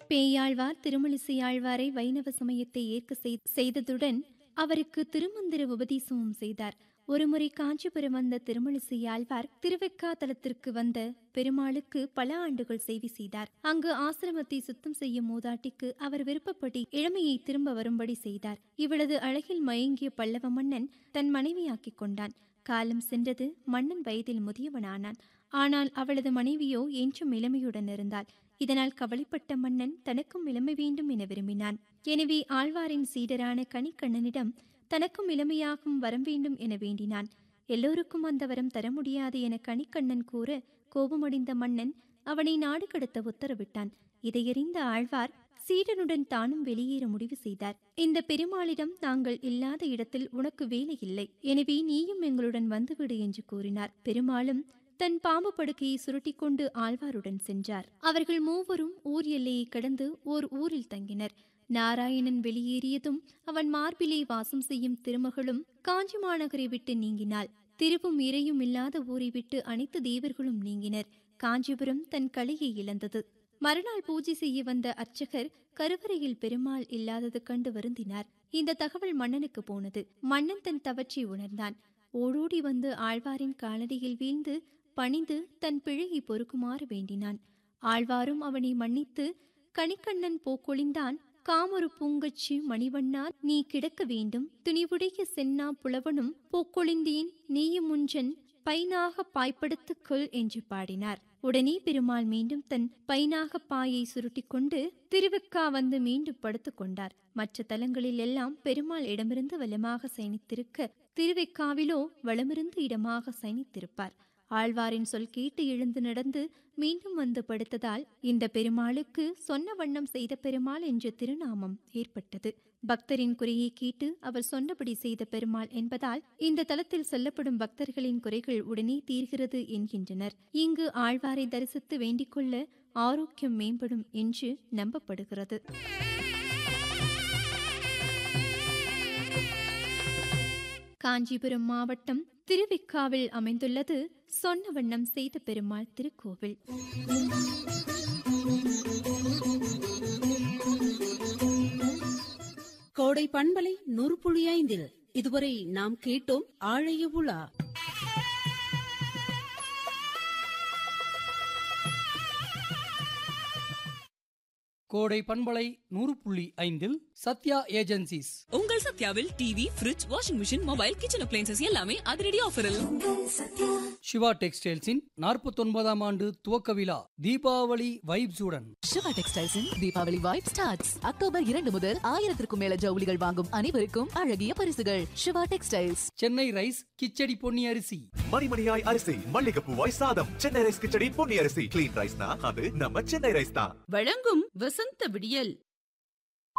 பேயாழ்வார் திருமலிசையாழ்வாரை வைணவ சமயத்தை ஏற்க செய்- செய்ததுடன் அவருக்கு திருமந்திர உபதேசமும் செய்தார் ஒருமுறை காஞ்சிபுரம் வந்த திருமலிசையாழ்வார் திருவெக்காத்தலத்திற்கு வந்த பெருமாளுக்கு பல ஆண்டுகள் சேவை செய்தார் அங்கு ஆசிரமத்தை சுத்தம் செய்யும் மூதாட்டிக்கு அவர் விருப்பப்படி இளமையை திரும்ப வரும்படி செய்தார் இவளது அழகில் மயங்கிய பல்லவ மன்னன் தன் மனைவியாக்கிக் கொண்டான் காலம் சென்றது மன்னன் வயதில் முதியவனானான் ஆனால் அவளது மனைவியோ என்றும் இளமையுடன் இருந்தாள் இதனால் கவலைப்பட்ட மன்னன் தனக்கும் இளமை வேண்டும் என விரும்பினான் எனவே ஆழ்வாரின் சீடரான கனிக்கண்ணனிடம் தனக்கும் இளமையாகும் வரம் வேண்டும் என வேண்டினான் எல்லோருக்கும் அந்த வரம் தர முடியாது என கனிக்கண்ணன் கூற கோபமடைந்த மன்னன் அவனை நாடு கடத்த உத்தரவிட்டான் இதையறிந்த ஆழ்வார் சீடனுடன் தானும் வெளியேற முடிவு செய்தார் இந்த பெருமாளிடம் நாங்கள் இல்லாத இடத்தில் உனக்கு வேலை இல்லை எனவே நீயும் எங்களுடன் வந்துவிடு என்று கூறினார் பெருமாளும் தன் பாம்பு படுக்கையை சுருட்டிக் கொண்டு ஆழ்வாருடன் சென்றார் அவர்கள் மூவரும் ஊர் எல்லையை கடந்து ஓர் ஊரில் தங்கினர் நாராயணன் வெளியேறியதும் அவன் மார்பிலே வாசம் செய்யும் திருமகளும் காஞ்சி மாநகரை விட்டு நீங்கினாள் திருவும் இறையும் இல்லாத ஊரை விட்டு அனைத்து தேவர்களும் நீங்கினர் காஞ்சிபுரம் தன் கலையை இழந்தது மறுநாள் பூஜை செய்ய வந்த அர்ச்சகர் கருவறையில் பெருமாள் இல்லாதது கண்டு வருந்தினார் இந்த தகவல் மன்னனுக்கு போனது மன்னன் தன் தவற்றை உணர்ந்தான் ஓடோடி வந்து ஆழ்வாரின் காலடியில் வீழ்ந்து பணிந்து தன் பிழையை பொறுக்குமாறு வேண்டினான் ஆழ்வாரும் அவனை மன்னித்து கணிக்கண்ணன் போக்கொழிந்தான் காமொரு பூங்கச்சி மணிவண்ணார் நீ கிடக்க வேண்டும் துணிவுடைய சென்னா புலவனும் போக்கொழிந்தேன் நீயும் முஞ்சன் பைனாக பாய்ப்படுத்துக் கொள் என்று பாடினார் உடனே பெருமாள் மீண்டும் தன் பைனாக பாயை சுருட்டிக் கொண்டு திருவிக்கா வந்து மீண்டும் படுத்துக் கொண்டார் மற்ற தலங்களில் எல்லாம் பெருமாள் இடமிருந்து வலமாக சயனித்திருக்க திருவெக்காவிலோ வளமிருந்து இடமாக சயனித்திருப்பார் ஆழ்வாரின் சொல் கேட்டு எழுந்து நடந்து மீண்டும் வந்து படுத்ததால் இந்த பெருமாளுக்கு சொன்ன வண்ணம் செய்த பெருமாள் என்ற திருநாமம் ஏற்பட்டது பக்தரின் குறையை கேட்டு அவர் சொன்னபடி செய்த பெருமாள் என்பதால் இந்த தலத்தில் சொல்லப்படும் பக்தர்களின் குறைகள் உடனே தீர்கிறது என்கின்றனர் இங்கு ஆழ்வாரை தரிசித்து வேண்டிக் கொள்ள ஆரோக்கியம் மேம்படும் என்று நம்பப்படுகிறது காஞ்சிபுரம் மாவட்டம் திருவிக்காவில் அமைந்துள்ளது சொன்ன வண்ணம் செய்த பெருமாள் திருக்கோவில் கோடை பண்பலை நூறு புள்ளி ஐந்தில் இதுவரை நாம் கேட்டோம் ஆழைய உலா கோடை பண்பலை நூறு புள்ளி ஐந்தில் சத்யா ஏஜென்சிஸ் உங்கள் சத்யாவில் TV fridge washing machine mobile kitchen appliances எல்லாமே அதிரடி ஆஃபரில் சிவா டெக்ஸ்டைல்ஸின் நாற்பத்தொன்பதாம் ஆண்டு துவக்க விழா தீபாவளி வைப்ஸுடன் சிவா டெக்ஸ்டைல்ஸின் தீபாவளி வைப் ஸ்டார்ட்ஸ் அக்டோபர் இரண்டு முதல் ஆயிரத்திற்கும் மேல ஜவுளிகள் வாங்கும் அனைவருக்கும் அழகிய பரிசுகள் சிவா டெக்ஸ்டைல்ஸ் சென்னை ரைஸ் கிச்சடி பொன்னி அரிசி மணிமணியாய் அரிசி மல்லிகைப்பூவாய் சாதம் சென்னை ரைஸ் கிச்சடி பொன்னி அரிசி கிளீன் ரைஸ்னா அது நம்ம சென்னை ரைஸ் தான் வழங்கும் வசந்த விடியல்